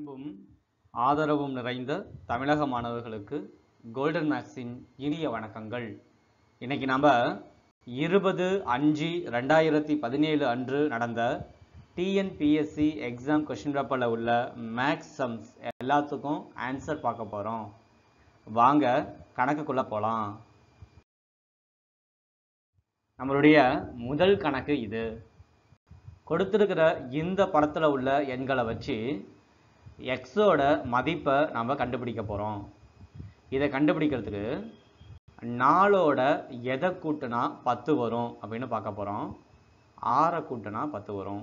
அன்பும் ஆதரவும் நிறைந்த தமிழக மாணவர்களுக்கு கோல்டன் மேக்ஸின் இனிய வணக்கங்கள் இன்னைக்கு நம்ம இருபது அஞ்சு ரெண்டாயிரத்தி பதினேழு அன்று நடந்த டிஎன்பிஎஸ்சி எக்ஸாம் கொஷின் பேப்பரில் உள்ள மேக்ஸ் சம்ஸ் எல்லாத்துக்கும் ஆன்சர் பார்க்க போகிறோம் வாங்க கணக்குக்குள்ளே போகலாம் நம்மளுடைய முதல் கணக்கு இது கொடுத்திருக்கிற இந்த படத்தில் உள்ள எண்களை வச்சு எக்ஸோட மதிப்பை நம்ம கண்டுபிடிக்க போகிறோம் இதை கண்டுபிடிக்கிறதுக்கு நாலோட எதை கூட்டுனா பத்து வரும் அப்படின்னு பார்க்க போகிறோம் ஆறை கூட்டுனா பத்து வரும்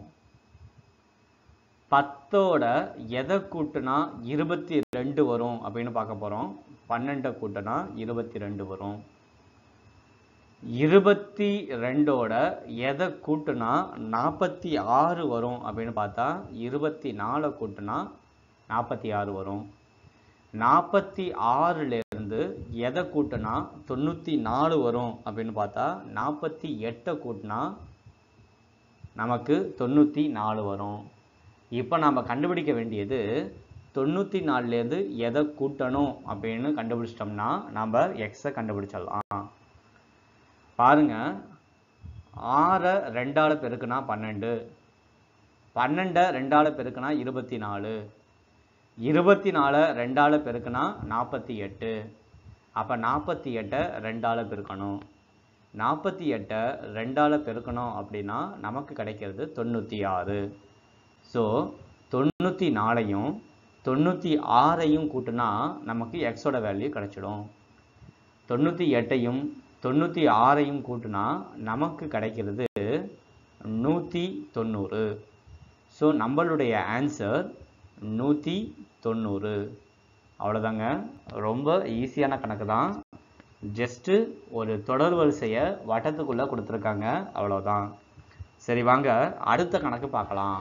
பத்தோட எதை கூட்டுனா இருபத்தி ரெண்டு வரும் அப்படின்னு பார்க்க போகிறோம் பன்னெண்டை கூட்டுனா இருபத்தி ரெண்டு வரும் இருபத்தி ரெண்டோட எதை கூட்டுனா நாற்பத்தி ஆறு வரும் அப்படின்னு பார்த்தா இருபத்தி நாலை கூட்டுனா நாற்பத்தி ஆறு வரும் நாற்பத்தி ஆறுலேருந்து எதை கூட்டுனா தொண்ணூற்றி நாலு வரும் அப்படின்னு பார்த்தா நாற்பத்தி எட்டை கூட்டினா நமக்கு தொண்ணூற்றி நாலு வரும் இப்போ நம்ம கண்டுபிடிக்க வேண்டியது தொண்ணூற்றி நாலுலேருந்து எதை கூட்டணும் அப்படின்னு கண்டுபிடிச்சிட்டோம்னா நம்ம எக்ஸை கண்டுபிடிச்சிடலாம் பாருங்க ஆறை ரெண்டால் பெருக்குனா பன்னெண்டு பன்னெண்டை ரெண்டால் பெருக்குனா இருபத்தி நாலு இருபத்தி நாலு ரெண்டால் பெருக்குனா நாற்பத்தி எட்டு அப்போ நாற்பத்தி எட்டை ரெண்டால் பெருக்கணும் நாற்பத்தி எட்டை ரெண்டால் பெருக்கணும் அப்படின்னா நமக்கு கிடைக்கிறது தொண்ணூற்றி ஆறு ஸோ தொண்ணூற்றி நாலையும் தொண்ணூற்றி ஆறையும் கூட்டினா நமக்கு எக்ஸோட வேல்யூ கிடைச்சிடும் தொண்ணூற்றி எட்டையும் தொண்ணூற்றி ஆறையும் கூட்டினா நமக்கு கிடைக்கிறது நூற்றி தொண்ணூறு ஸோ நம்மளுடைய ஆன்சர் நூற்றி தொண்ணூறு அவ்வளோதாங்க ரொம்ப ஈஸியான கணக்கு தான் ஜஸ்ட்டு ஒரு தொடர் வரிசையை வட்டத்துக்குள்ளே கொடுத்துருக்காங்க அவ்வளோதான் சரி வாங்க அடுத்த கணக்கு பார்க்கலாம்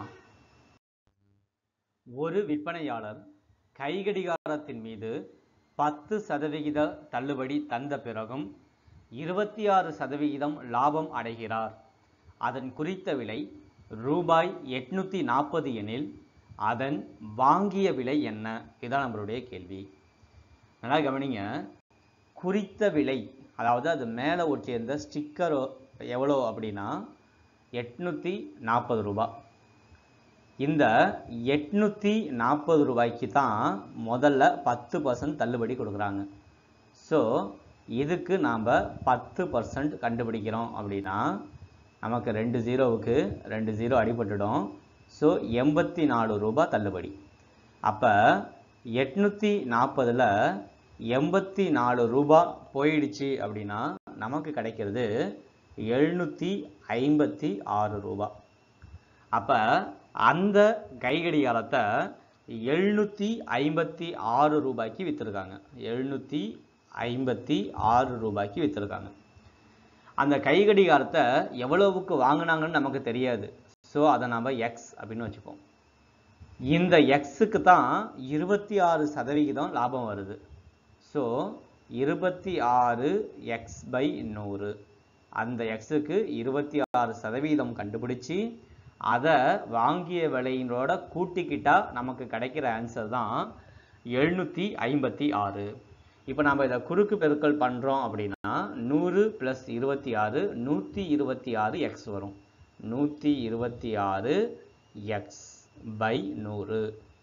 ஒரு விற்பனையாளர் கைகடிகாரத்தின் மீது பத்து சதவிகித தள்ளுபடி தந்த பிறகும் இருபத்தி ஆறு சதவிகிதம் லாபம் அடைகிறார் அதன் குறித்த விலை ரூபாய் எட்நூற்றி நாற்பது எனில் அதன் வாங்கிய விலை என்ன இதுதான் நம்மளுடைய கேள்வி நல்லா கவனிங்க குறித்த விலை அதாவது அது மேலே ஒட்டியிருந்த ஸ்டிக்கர் எவ்வளோ அப்படின்னா எட்நூற்றி நாற்பது ரூபாய் இந்த எட்நூற்றி நாற்பது ரூபாய்க்கு தான் முதல்ல பத்து பர்சன்ட் தள்ளுபடி கொடுக்குறாங்க ஸோ இதுக்கு நாம் பத்து பர்சன்ட் கண்டுபிடிக்கிறோம் அப்படின்னா நமக்கு ரெண்டு ஜீரோவுக்கு ரெண்டு ஜீரோ அடிபட்டுடும் ஸோ எண்பத்தி நாலு ரூபாய் தள்ளுபடி அப்போ எட்நூற்றி நாற்பதில் எண்பத்தி நாலு ரூபா போயிடுச்சு அப்படின்னா நமக்கு கிடைக்கிறது எழுநூற்றி ஐம்பத்தி ஆறு ரூபா அப்போ அந்த கைகடிகாரத்தை எழுநூற்றி ஐம்பத்தி ஆறு ரூபாய்க்கு விற்றுருக்காங்க எழுநூற்றி ஐம்பத்தி ஆறு ரூபாய்க்கு விற்றுருக்காங்க அந்த கைகடிகாரத்தை எவ்வளவுக்கு வாங்கினாங்கன்னு நமக்கு தெரியாது ஸோ அதை நம்ம எக்ஸ் அப்படின்னு வச்சுப்போம் இந்த எக்ஸுக்கு தான் இருபத்தி ஆறு சதவிகிதம் லாபம் வருது ஸோ இருபத்தி ஆறு எக்ஸ் பை நூறு அந்த எக்ஸுக்கு இருபத்தி ஆறு சதவீதம் கண்டுபிடிச்சி அதை வாங்கிய விலையினோட கூட்டிக்கிட்டா நமக்கு கிடைக்கிற ஆன்சர் தான் எழுநூற்றி ஐம்பத்தி ஆறு இப்போ நம்ம இதை குறுக்கு பெருக்கல் பண்ணுறோம் அப்படின்னா நூறு ப்ளஸ் இருபத்தி ஆறு நூற்றி இருபத்தி ஆறு எக்ஸ் வரும் நூற்றி இருபத்தி ஆறு எக்ஸ் பை நூறு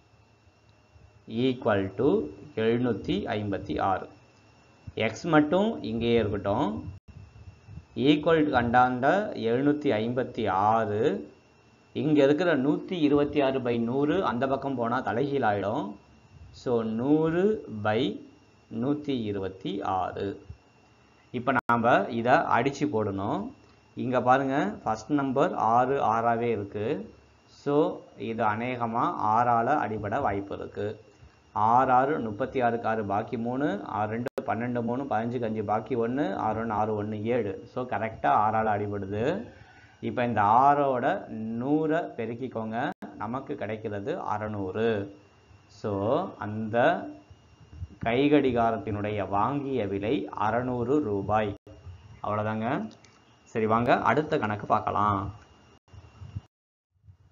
ஈக்குவல் டு எழுநூற்றி ஐம்பத்தி ஆறு எக்ஸ் மட்டும் இங்கேயே இருக்கட்டும் ஈக்குவல் கண்டாண்ட எழுநூற்றி ஐம்பத்தி ஆறு இங்கே இருக்கிற நூற்றி இருபத்தி ஆறு பை நூறு அந்த பக்கம் போனால் தலைகீழ் ஆகிடும் ஸோ நூறு பை நூற்றி இருபத்தி ஆறு இப்போ நாம் இதை அடித்து போடணும் இங்கே பாருங்கள் ஃபஸ்ட் நம்பர் ஆறு ஆறாகவே இருக்குது ஸோ இது அநேகமாக ஆறால் அடிபட வாய்ப்பு இருக்குது ஆறு ஆறு முப்பத்தி ஆறுக்கு ஆறு பாக்கி மூணு ஆறு ரெண்டு பன்னெண்டு மூணு பதினஞ்சுக்கு அஞ்சு பாக்கி ஒன்று ஆறு ஒன்று ஆறு ஒன்று ஏழு ஸோ கரெக்டாக ஆறால் அடிபடுது இப்போ இந்த ஆறோட நூறை பெருக்கிக்கோங்க நமக்கு கிடைக்கிறது அறநூறு ஸோ அந்த கைகடிகாரத்தினுடைய வாங்கிய விலை அறநூறு ரூபாய் அவ்வளோதாங்க சரி வாங்க அடுத்த கணக்கு பார்க்கலாம்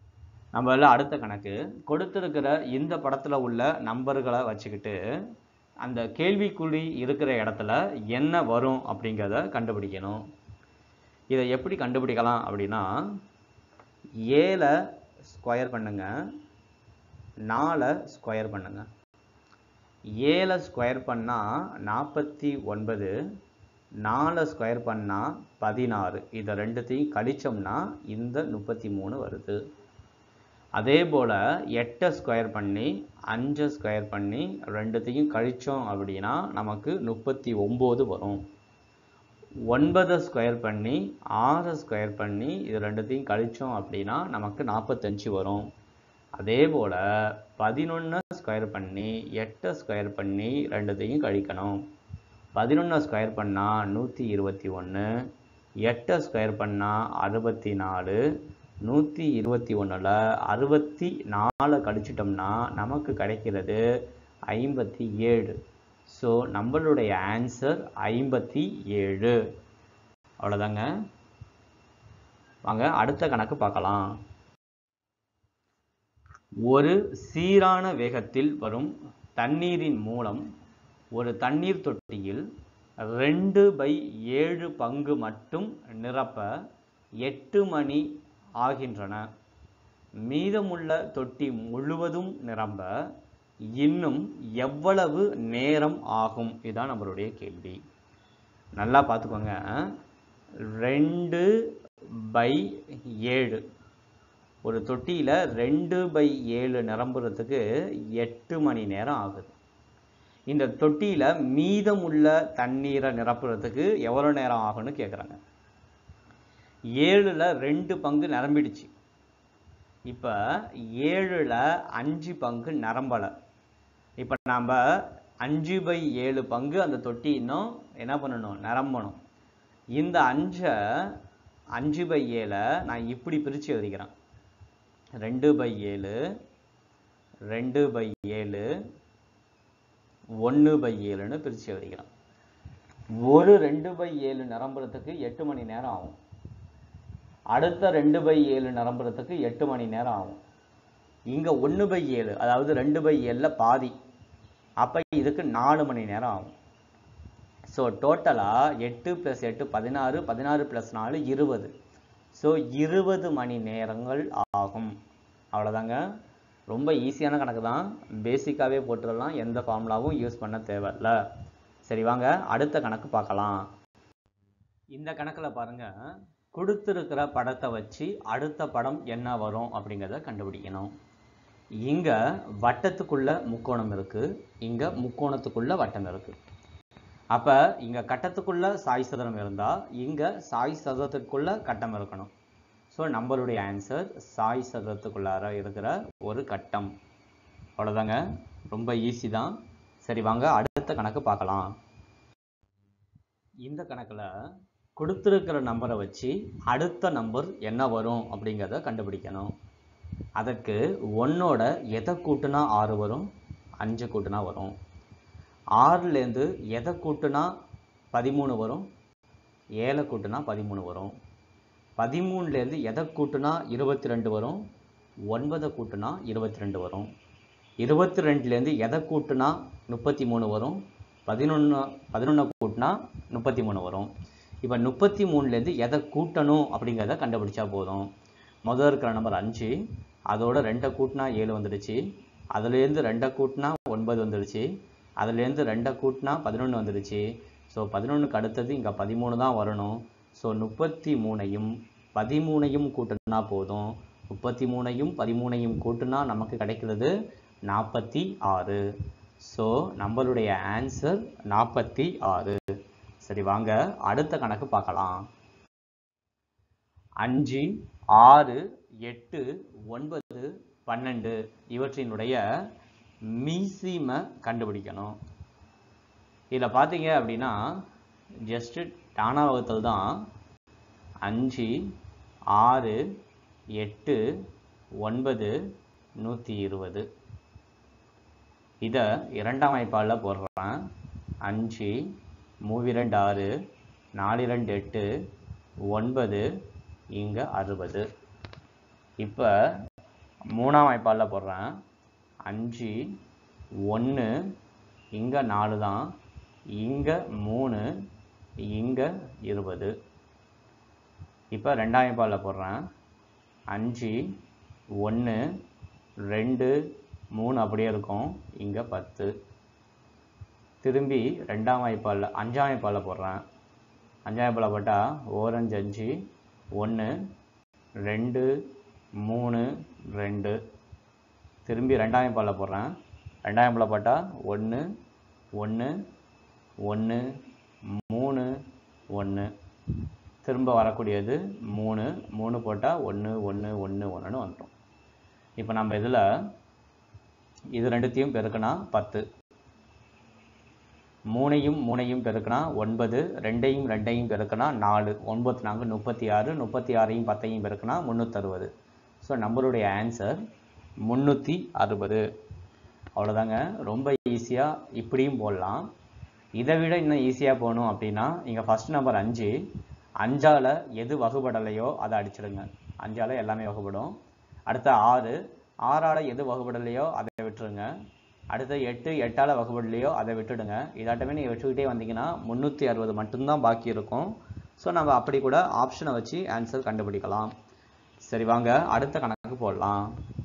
நம்ம எல்லாம் அடுத்த கணக்கு கொடுத்திருக்கிற இந்த படத்துல உள்ள நம்பர்களை வச்சுக்கிட்டு அந்த கேள்விக்குறி இருக்கிற இடத்துல என்ன வரும் அப்படிங்கிறத கண்டுபிடிக்கணும் இதை எப்படி கண்டுபிடிக்கலாம் அப்படின்னா ஏழை ஸ்கொயர் பண்ணுங்க நாலை ஸ்கொயர் பண்ணுங்க ஏழை ஸ்கொயர் பண்ணால் நாற்பத்தி ஒன்பது நாலை ஸ்கொயர் பண்ணால் பதினாறு இதை ரெண்டுத்தையும் கழிச்சோம்னா இந்த முப்பத்தி மூணு வருது அதே போல் எட்டை ஸ்கொயர் பண்ணி அஞ்சை ஸ்கொயர் பண்ணி ரெண்டுத்தையும் கழிச்சோம் அப்படின்னா நமக்கு முப்பத்தி ஒம்பது வரும் ஒன்பதை ஸ்கொயர் பண்ணி ஆறை ஸ்கொயர் பண்ணி இது ரெண்டுத்தையும் கழிச்சோம் அப்படின்னா நமக்கு நாற்பத்தஞ்சு வரும் அதே போல் பதினொன்று ஸ்கொயர் பண்ணி எட்டை ஸ்கொயர் பண்ணி ரெண்டுத்தையும் கழிக்கணும் பதினொன்றை ஸ்கொயர் பண்ணால் நூற்றி இருபத்தி ஒன்று எட்டை ஸ்கொயர் பண்ணால் அறுபத்தி நாலு நூற்றி இருபத்தி ஒன்றில் அறுபத்தி நாலை கழிச்சிட்டோம்னா நமக்கு கிடைக்கிறது ஐம்பத்தி ஏழு ஸோ நம்மளுடைய ஆன்சர் ஐம்பத்தி ஏழு அவ்வளோதாங்க வாங்க அடுத்த கணக்கு பார்க்கலாம் ஒரு சீரான வேகத்தில் வரும் தண்ணீரின் மூலம் ஒரு தண்ணீர் தொட்டியில் ரெண்டு பை ஏழு பங்கு மட்டும் நிரப்ப எட்டு மணி ஆகின்றன மீதமுள்ள தொட்டி முழுவதும் நிரம்ப இன்னும் எவ்வளவு நேரம் ஆகும் இதுதான் நம்மளுடைய கேள்வி நல்லா பார்த்துக்கோங்க ரெண்டு பை ஏழு ஒரு தொட்டியில் ரெண்டு பை ஏழு நிரம்புறதுக்கு எட்டு மணி நேரம் ஆகுது இந்த தொட்டியில் மீதமுள்ள தண்ணீரை நிரப்புறதுக்கு எவ்வளோ நேரம் ஆகும்னு கேட்குறாங்க ஏழில் ரெண்டு பங்கு நிரம்பிடுச்சு இப்போ ஏழில் அஞ்சு பங்கு நிரம்பலை இப்போ நாம் அஞ்சு பை ஏழு பங்கு அந்த தொட்டி இன்னும் என்ன பண்ணணும் நிரம்பணும் இந்த அஞ்சை அஞ்சு பை ஏழை நான் இப்படி பிரித்து எழுதிக்கிறேன் ரெண்டு பை ஏழு ரெண்டு பை ஏழு ஒன்று பை ஏழுன்னு பிரித்து எழுதிக்கிறேன் ஒரு ரெண்டு பை ஏழு நிரம்புறதுக்கு எட்டு மணி நேரம் ஆகும் அடுத்த ரெண்டு பை ஏழு நிரம்புறதுக்கு எட்டு மணி நேரம் ஆகும் இங்கே ஒன்று பை ஏழு அதாவது ரெண்டு பை ஏழில் பாதி அப்போ இதுக்கு நாலு மணி நேரம் ஆகும் ஸோ டோட்டலாக எட்டு ப்ளஸ் எட்டு பதினாறு பதினாறு ப்ளஸ் நாலு இருபது ஸோ இருபது மணி நேரங்கள் ஆகும் அவ்வளோதாங்க ரொம்ப ஈஸியான கணக்கு தான் பேசிக்காகவே போட்டுடலாம் எந்த ஃபார்முலாவும் யூஸ் பண்ண தேவையில்ல சரி வாங்க அடுத்த கணக்கு பார்க்கலாம் இந்த கணக்கில் பாருங்க கொடுத்துருக்கிற படத்தை வச்சு அடுத்த படம் என்ன வரும் அப்படிங்கிறத கண்டுபிடிக்கணும் இங்கே வட்டத்துக்குள்ள முக்கோணம் இருக்குது இங்கே முக்கோணத்துக்குள்ள வட்டம் இருக்குது அப்போ இங்கே கட்டத்துக்குள்ள சாய் சதுரம் இருந்தால் இங்கே சாய் சதுரத்துக்குள்ள கட்டம் இருக்கணும் ஸோ நம்மளுடைய ஆன்சர் சாய் சதுரத்துக்குள்ளார இருக்கிற ஒரு கட்டம் அவ்வளோதாங்க ரொம்ப ஈஸி தான் சரி வாங்க அடுத்த கணக்கு பார்க்கலாம் இந்த கணக்கில் கொடுத்துருக்கிற நம்பரை வச்சு அடுத்த நம்பர் என்ன வரும் அப்படிங்கிறத கண்டுபிடிக்கணும் அதற்கு ஒன்னோட எதை கூட்டுனா ஆறு வரும் அஞ்சு கூட்டுனா வரும் ஆறுலேருந்து எதை கூட்டுனா பதிமூணு வரும் ஏழை கூட்டுனா பதிமூணு வரும் பதிமூணுலேருந்து எதை கூட்டுனா இருபத்தி ரெண்டு வரும் ஒன்பதை கூட்டுனா இருபத்தி ரெண்டு வரும் இருபத்தி ரெண்டுலேருந்து எதை கூட்டுனா முப்பத்தி மூணு வரும் பதினொன்று பதினொன்றை கூட்டினா முப்பத்தி மூணு வரும் இப்போ முப்பத்தி மூணுலேருந்து எதை கூட்டணும் அப்படிங்கிறத கண்டுபிடிச்சா போதும் முதல்ல இருக்கிற நம்பர் அஞ்சு அதோட ரெண்டை கூட்டினா ஏழு வந்துடுச்சு அதுலேருந்து ரெண்டை கூட்டினா ஒன்பது வந்துடுச்சு அதுலேருந்து ரெண்டை கூட்டினா பதினொன்று வந்துடுச்சு ஸோ பதினொன்றுக்கு அடுத்தது இங்கே பதிமூணு தான் வரணும் ஸோ முப்பத்தி மூணையும் பதிமூணையும் கூட்டினா போதும் முப்பத்தி மூணையும் பதிமூணையும் கூட்டினா நமக்கு கிடைக்கிறது நாற்பத்தி ஆறு ஸோ நம்மளுடைய ஆன்சர் நாற்பத்தி ஆறு சரி வாங்க அடுத்த கணக்கு பார்க்கலாம் அஞ்சு ஆறு எட்டு ஒன்பது பன்னெண்டு இவற்றினுடைய மீசிமை கண்டுபிடிக்கணும் இதில் பார்த்தீங்க அப்படின்னா ஜஸ்ட்டு டானா வகுத்தல் தான் அஞ்சு ஆறு எட்டு ஒன்பது நூற்றி இருபது இதை இரண்டாம் வாய்ப்பாடில் போடுறேன் அஞ்சு மூவி ரெண்டு ஆறு நாலு ரெண்டு எட்டு ஒன்பது இங்கே அறுபது இப்போ மூணாம் வாய்ப்பாடில் போடுறேன் அஞ்சு ஒன்று இங்கே நாலு தான் இங்கே மூணு இங்கே இருபது இப்போ ரெண்டாம் வாய்ப்பாடில் போடுறேன் அஞ்சு ஒன்று ரெண்டு மூணு அப்படியே இருக்கும் இங்கே பத்து திரும்பி ரெண்டாம் வாய்ப்பாலில் அஞ்சாம் வாய்ப்பாலில் போடுறேன் அஞ்சாம் வாய்ப்பாலில் போட்டால் ஓரஞ்சு அஞ்சு ஒன்று ரெண்டு மூணு ரெண்டு திரும்பி ரெண்டாம் வாய்ப்பாலில் போடுறேன் ரெண்டாம் வாய்ப்பாலில் போட்டால் ஒன்று ஒன்று ஒன்று மூணு ஒன்று திரும்ப வரக்கூடியது மூணு மூணு போட்டால் ஒன்று ஒன்று ஒன்று ஒன்றுன்னு வந்துடும் இப்போ நம்ம இதில் இது ரெண்டுத்தையும் பெருக்கினா பத்து மூணையும் மூணையும் பெருக்கினா ஒன்பது ரெண்டையும் ரெண்டையும் பெருக்கினா நாலு ஒன்பது நான்கு முப்பத்தி ஆறு முப்பத்தி ஆறையும் பத்தையும் பெருக்கினா முந்நூற்றறுபது ஸோ நம்மளுடைய ஆன்சர் முந்நூற்றி அறுபது அவ்வளோதாங்க ரொம்ப ஈஸியாக இப்படியும் போடலாம் இதை விட இன்னும் ஈஸியாக போகணும் அப்படின்னா இங்கே ஃபஸ்ட் நம்பர் அஞ்சு அஞ்சால் எது வகுபடலையோ அதை அடிச்சிடுங்க அஞ்சால் எல்லாமே வகுபடும் அடுத்த ஆறு ஆறால் எது வகுபடலையோ அதை விட்டுருங்க அடுத்த எட்டு எட்டால் வகுபடலையோ அதை விட்டுடுங்க இதாட்டமே நீங்கள் வச்சுக்கிட்டே வந்தீங்கன்னா முந்நூற்றி அறுபது மட்டும்தான் பாக்கி இருக்கும் ஸோ நம்ம அப்படி கூட ஆப்ஷனை வச்சு ஆன்சர் கண்டுபிடிக்கலாம் சரி வாங்க அடுத்த கணக்கு போடலாம்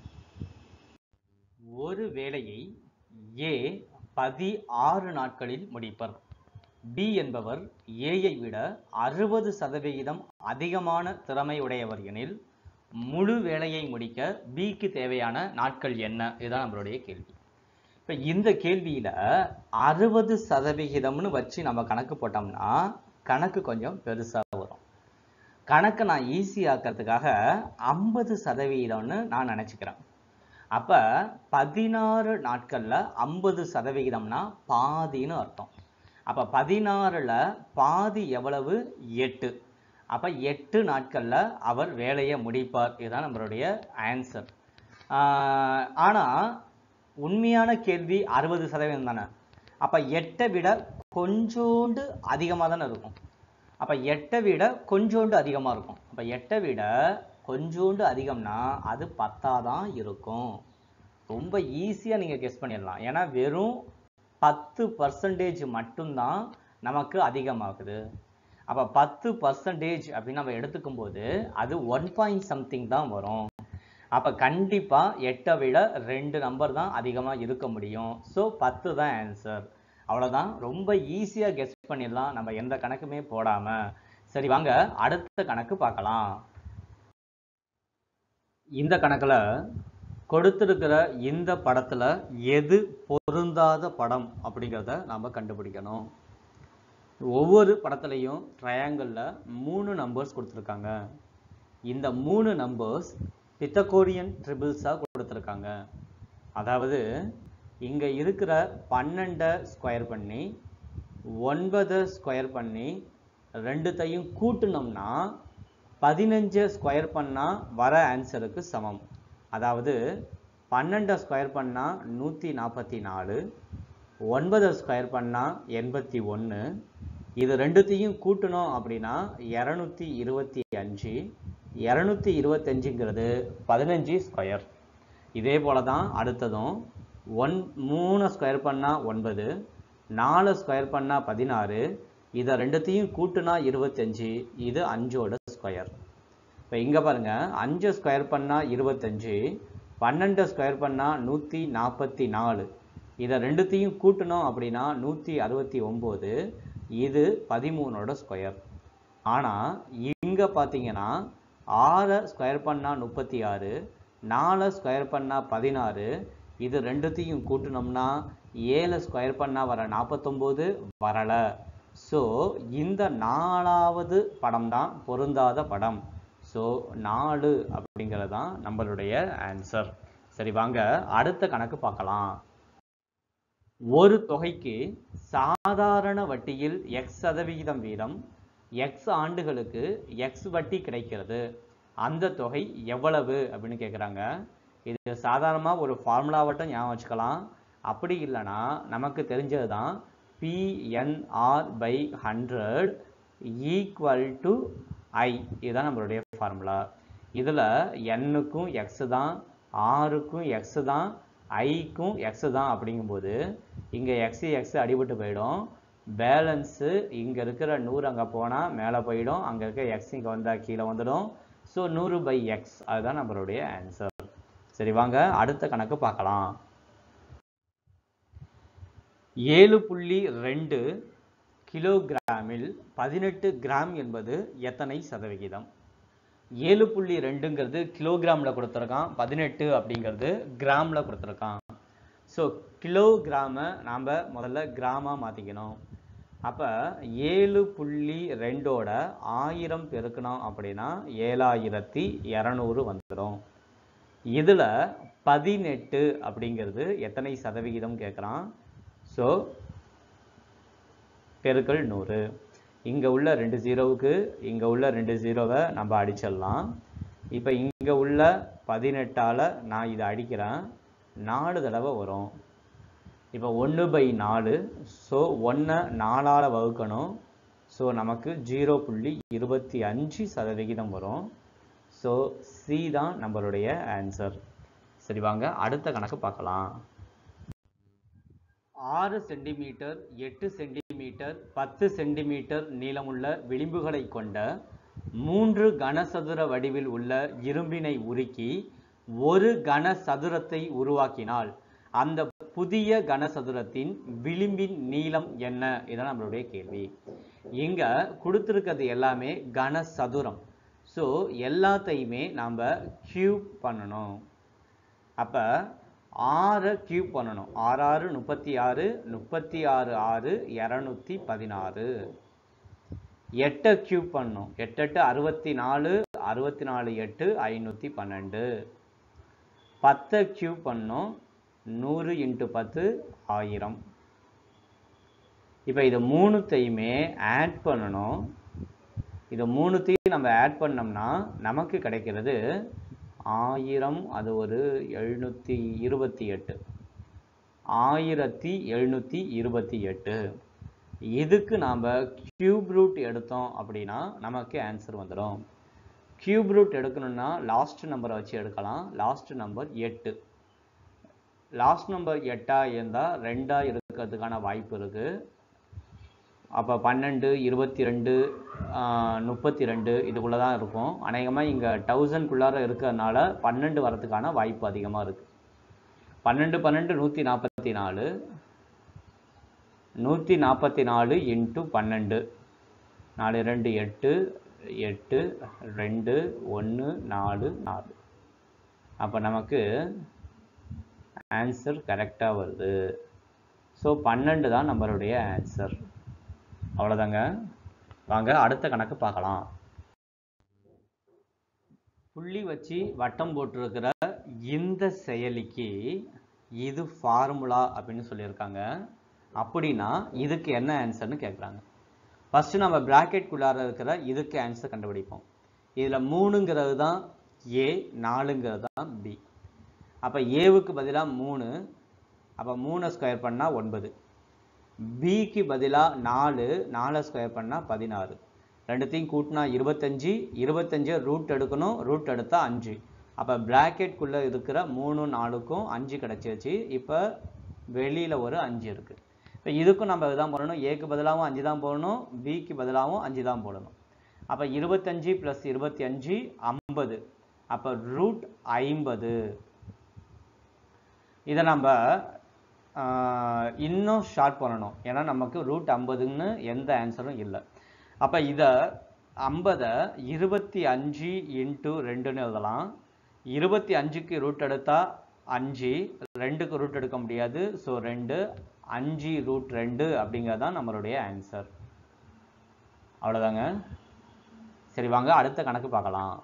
ஒரு வேலையை ஏ பதிஆறு நாட்களில் முடிப்பர் பி என்பவர் ஏயை விட அறுபது சதவிகிதம் அதிகமான திறமை உடையவர் எனில் முழு வேலையை முடிக்க பிக்கு தேவையான நாட்கள் என்ன இதுதான் நம்மளுடைய கேள்வி இப்போ இந்த கேள்வியில அறுபது சதவிகிதம்னு வச்சு நம்ம கணக்கு போட்டோம்னா கணக்கு கொஞ்சம் பெருசா வரும் கணக்கை நான் ஈஸியாக்கிறதுக்காக ஐம்பது சதவிகிதம்னு நான் நினச்சிக்கிறேன் அப்போ பதினாறு நாட்களில் ஐம்பது சதவிகிதம்னா பாதின்னு அர்த்தம் அப்போ பதினாறில் பாதி எவ்வளவு எட்டு அப்போ எட்டு நாட்களில் அவர் வேலையை முடிப்பார் இதுதான் நம்மளுடைய ஆன்சர் ஆனால் உண்மையான கேள்வி அறுபது சதவீதம் தானே அப்போ எட்டை விட கொஞ்சோண்டு அதிகமாக தானே இருக்கும் அப்போ எட்டை விட கொஞ்சோண்டு அதிகமாக இருக்கும் அப்போ எட்டை விட கொஞ்சோண்டு அதிகம்னா அது பத்தாக தான் இருக்கும் ரொம்ப ஈஸியாக நீங்கள் கெஸ் பண்ணிடலாம் ஏன்னா வெறும் பத்து பர்சன்டேஜ் மட்டும்தான் நமக்கு அதிகமாகுது அப்போ பத்து பர்சன்டேஜ் அப்படின்னு நம்ம எடுத்துக்கும் போது அது ஒன் பாயிண்ட் சம்திங் தான் வரும் அப்போ கண்டிப்பாக எட்டை விட ரெண்டு நம்பர் தான் அதிகமாக இருக்க முடியும் ஸோ பத்து தான் ஆன்சர் அவ்வளோதான் ரொம்ப ஈஸியாக கெஸ் பண்ணிடலாம் நம்ம எந்த கணக்குமே போடாமல் சரி வாங்க அடுத்த கணக்கு பார்க்கலாம் இந்த கணக்கில் கொடுத்திருக்கிற இந்த படத்தில் எது பொருந்தாத படம் அப்படிங்கிறத நாம் கண்டுபிடிக்கணும் ஒவ்வொரு படத்துலையும் ட்ரையாங்கிளில் மூணு நம்பர்ஸ் கொடுத்துருக்காங்க இந்த மூணு நம்பர்ஸ் பித்தகோரியன் ட்ரிபிள்ஸாக கொடுத்துருக்காங்க அதாவது இங்கே இருக்கிற பன்னெண்டை ஸ்கொயர் பண்ணி ஒன்பதை ஸ்கொயர் பண்ணி ரெண்டுத்தையும் கூட்டினோம்னா பதினஞ்சை ஸ்கொயர் பண்ணால் வர ஆன்சருக்கு சமம் அதாவது பன்னெண்டை ஸ்கொயர் பண்ணால் நூற்றி நாற்பத்தி நாலு ஒன்பதை ஸ்கொயர் பண்ணால் எண்பத்தி ஒன்று இது ரெண்டுத்தையும் கூட்டணும் அப்படின்னா இரநூத்தி இருபத்தி அஞ்சு இரநூத்தி இருபத்தஞ்சுங்கிறது பதினஞ்சு ஸ்கொயர் இதே போல தான் அடுத்ததும் ஒன் மூணு ஸ்கொயர் பண்ணால் ஒன்பது நாலு ஸ்கொயர் பண்ணால் பதினாறு இதை ரெண்டுத்தையும் கூட்டுனா இருபத்தஞ்சு இது அஞ்சோட ஸ்கொயர் இப்போ இங்கே பாருங்கள் அஞ்சு ஸ்கொயர் பண்ணால் இருபத்தஞ்சு பன்னெண்டு ஸ்கொயர் பண்ணால் நூற்றி நாற்பத்தி நாலு இதை ரெண்டுத்தையும் கூட்டணும் அப்படின்னா நூற்றி அறுபத்தி ஒம்பது இது பதிமூணோட ஸ்கொயர் ஆனால் இங்கே பார்த்தீங்கன்னா ஆறை ஸ்கொயர் பண்ணால் முப்பத்தி ஆறு நாலை ஸ்கொயர் பண்ணால் பதினாறு இது ரெண்டுத்தையும் கூட்டினோம்னா ஏழை ஸ்கொயர் பண்ணால் வர நாற்பத்தொம்போது வரலை ஸோ இந்த நாலாவது படம் தான் பொருந்தாத படம் ஸோ நாலு அப்படிங்கிறது தான் நம்மளுடைய ஆன்சர் சரி வாங்க அடுத்த கணக்கு பார்க்கலாம் ஒரு தொகைக்கு சாதாரண வட்டியில் எக்ஸ் சதவிகிதம் வீதம் எக்ஸ் ஆண்டுகளுக்கு எக்ஸ் வட்டி கிடைக்கிறது அந்த தொகை எவ்வளவு அப்படின்னு கேட்குறாங்க இது சாதாரணமாக ஒரு ஃபார்முலாவட்டம் ஞாபகம் வச்சுக்கலாம் அப்படி இல்லைன்னா நமக்கு தெரிஞ்சது தான் PNR by hundred equal to I இதுதான் நம்மளுடைய ஃபார்முலா இதில் எண்ணுக்கும் எக்ஸ் தான் ஆறுக்கும் எக்ஸ் தான் ஐக்கும் எக்ஸ் தான் அப்படிங்கும்போது இங்கே எக்ஸ் எக்ஸ் அடிபட்டு போயிடும் பேலன்ஸு இங்கே இருக்கிற நூறு அங்கே போனால் மேலே போயிடும் அங்கே இருக்க எக்ஸ் இங்கே வந்தால் கீழே வந்துடும் ஸோ நூறு பை எக்ஸ் அதுதான் நம்மளுடைய ஆன்சர் சரி வாங்க அடுத்த கணக்கு பார்க்கலாம் ஏழு புள்ளி ரெண்டு கிலோகிராமில் பதினெட்டு கிராம் என்பது எத்தனை சதவிகிதம் ஏழு புள்ளி ரெண்டுங்கிறது கிலோகிராமில் கொடுத்துருக்கான் பதினெட்டு அப்படிங்கிறது கிராமில் கொடுத்துருக்கான் ஸோ கிலோகிராமை நாம் முதல்ல கிராமாக மாற்றிக்கணும் அப்போ ஏழு புள்ளி ரெண்டோட ஆயிரம் பெருக்கணும் அப்படின்னா ஏழாயிரத்தி இரநூறு வந்துடும் இதில் பதினெட்டு அப்படிங்கிறது எத்தனை சதவிகிதம் கேட்குறான் ஸோ பெருக்கல் நூறு இங்கே உள்ள ரெண்டு ஜீரோவுக்கு இங்கே உள்ள ரெண்டு ஜீரோவை நம்ம அடிச்சிடலாம் இப்போ இங்கே உள்ள பதினெட்டால் நான் இதை அடிக்கிறேன் நாலு தடவை வரும் இப்போ ஒன்று பை நாலு ஸோ ஒன்றை நாலால் வகுக்கணும் ஸோ நமக்கு ஜீரோ புள்ளி இருபத்தி அஞ்சு சதவிகிதம் வரும் ஸோ சி தான் நம்மளுடைய ஆன்சர் சரி வாங்க அடுத்த கணக்கு பார்க்கலாம் ஆறு சென்டிமீட்டர் எட்டு சென்டிமீட்டர் பத்து சென்டிமீட்டர் நீளமுள்ள விளிம்புகளை கொண்ட மூன்று கனசதுர வடிவில் உள்ள இரும்பினை உருக்கி ஒரு கனசதுரத்தை உருவாக்கினால் அந்த புதிய கனசதுரத்தின் விளிம்பின் நீளம் என்ன இதான் நம்மளுடைய கேள்வி இங்க கொடுத்துருக்கிறது எல்லாமே கனசதுரம் ஸோ எல்லாத்தையுமே நாம் கியூப் பண்ணணும் அப்போ ஆறை கியூப் பண்ணணும் ஆறு ஆறு முப்பத்தி ஆறு முப்பத்தி ஆறு ஆறு இரநூத்தி பதினாறு எட்டை கியூப் பண்ணணும் எட்டு எட்டு அறுபத்தி நாலு அறுபத்தி நாலு எட்டு ஐநூற்றி பன்னெண்டு பத்தை கியூப் பண்ணணும் நூறு இன்ட்டு பத்து ஆயிரம் இப்போ இது மூணுத்தையுமே ஆட் பண்ணணும் இது மூணுத்தையும் நம்ம ஆட் பண்ணோம்னா நமக்கு கிடைக்கிறது ஆயிரம் அது ஒரு எழுநூற்றி இருபத்தி எட்டு ஆயிரத்தி எழுநூற்றி இருபத்தி எட்டு இதுக்கு நாம் கியூப் ரூட் எடுத்தோம் அப்படின்னா நமக்கு ஆன்சர் வந்துடும் கியூப் ரூட் எடுக்கணும்னா லாஸ்ட் நம்பரை வச்சு எடுக்கலாம் லாஸ்ட் நம்பர் எட்டு லாஸ்ட் நம்பர் எட்டாக இருந்தால் ரெண்டாக இருக்கிறதுக்கான வாய்ப்பு இருக்குது அப்போ பன்னெண்டு இருபத்தி ரெண்டு முப்பத்தி ரெண்டு இதுக்குள்ளே தான் இருக்கும் அநேகமாக இங்கே தௌசண்ட்குள்ளார இருக்கிறதுனால பன்னெண்டு வரதுக்கான வாய்ப்பு அதிகமாக இருக்குது பன்னெண்டு பன்னெண்டு நூற்றி நாற்பத்தி நாலு நூற்றி நாற்பத்தி நாலு இன்ட்டு பன்னெண்டு நாலு ரெண்டு எட்டு எட்டு ரெண்டு ஒன்று நாலு நாலு அப்போ நமக்கு ஆன்சர் கரெக்டாக வருது ஸோ பன்னெண்டு தான் நம்மளுடைய ஆன்சர் அவ்வளோதாங்க வாங்க அடுத்த கணக்கு பார்க்கலாம் புள்ளி வச்சு வட்டம் போட்டிருக்கிற இந்த செயலிக்கு இது ஃபார்முலா அப்படின்னு சொல்லியிருக்காங்க அப்படின்னா இதுக்கு என்ன ஆன்சர்னு கேட்குறாங்க ஃபஸ்ட்டு நம்ம ப்ராக்கெட்குள்ளார இருக்கிற இதுக்கு ஆன்சர் கண்டுபிடிப்போம் இதில் மூணுங்கிறது தான் ஏ நாலுங்கிறது தான் பி அப்போ ஏவுக்கு பதிலாக மூணு அப்போ மூணை ஸ்கொயர் பண்ணால் ஒன்பது பிக்கு பதிலாக நாலு நாலை ஸ்கொயர் பண்ணால் பதினாறு ரெண்டுத்தையும் கூட்டினா இருபத்தஞ்சி இருபத்தஞ்சு ரூட் எடுக்கணும் ரூட் எடுத்தால் அஞ்சு அப்போ ப்ராக்கெட்குள்ளே இருக்கிற மூணு நாலுக்கும் அஞ்சு கிடச்சிருச்சு இப்போ வெளியில் ஒரு அஞ்சு இருக்குது இப்போ இதுக்கும் நம்ம இதுதான் போடணும் ஏக்கு பதிலாகவும் அஞ்சு தான் போடணும் பிக்கு பதிலாகவும் அஞ்சு தான் போடணும் அப்போ இருபத்தஞ்சி ப்ளஸ் இருபத்தி அஞ்சு ஐம்பது அப்போ ரூட் ஐம்பது இதை நம்ம ஆஹ், இன்னும் ஷார்ட் பண்ணணும் ஏன்னா நமக்கு ரூட் ஐம்பதுன்னு எந்த ஆன்சரும் இல்லை அப்போ இதை ஐம்பதை இருபத்தி அஞ்சு இன்ட்டு ரெண்டுன்னு எழுதலாம் இருபத்தி அஞ்சுக்கு ரூட் எடுத்தால் அஞ்சு ரெண்டுக்கு ரூட் எடுக்க முடியாது ஸோ ரெண்டு அஞ்சு ரூட் ரெண்டு அப்படிங்கிறது தான் நம்மளுடைய ஆன்சர் அவ்வளோதாங்க சரி வாங்க அடுத்த கணக்கு பார்க்கலாம்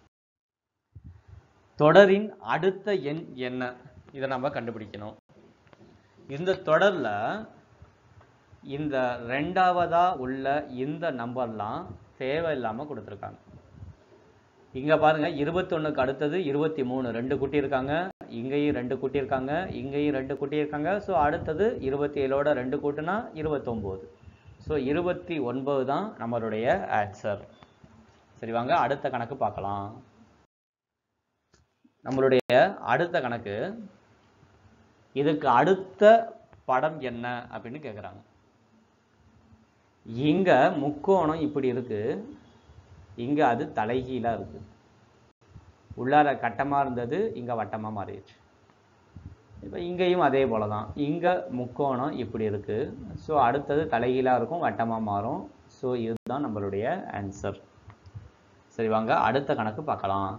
தொடரின் அடுத்த எண் என்ன இதை நம்ம கண்டுபிடிக்கணும் இந்த தொடரில் இந்த ரெண்டாவதா உள்ள இந்த நம்பர்லாம் தேவையில்லாமல் கொடுத்துருக்காங்க இங்கே பாருங்க இருபத்தொன்னுக்கு அடுத்தது இருபத்தி மூணு ரெண்டு குட்டி இருக்காங்க இங்கேயும் ரெண்டு குட்டி இருக்காங்க இங்கேயும் ரெண்டு குட்டி இருக்காங்க ஸோ அடுத்தது இருபத்தி ஏழோட ரெண்டு கூட்டுனா இருபத்தொம்போது ஸோ இருபத்தி ஒன்பது தான் நம்மளுடைய ஆன்சர் சரி வாங்க அடுத்த கணக்கு பார்க்கலாம் நம்மளுடைய அடுத்த கணக்கு இதுக்கு அடுத்த படம் என்ன அப்படின்னு கேட்குறாங்க இங்க முக்கோணம் இப்படி இருக்கு இங்க அது தலைகீழா இருக்கு உள்ளார கட்டமா இருந்தது இங்க வட்டமா மாறிடுச்சு இப்போ இங்கேயும் அதே போல தான் இங்க முக்கோணம் இப்படி இருக்கு ஸோ அடுத்தது தலைகீழா இருக்கும் வட்டமா மாறும் ஸோ இதுதான் நம்மளுடைய ஆன்சர் சரி வாங்க அடுத்த கணக்கு பார்க்கலாம்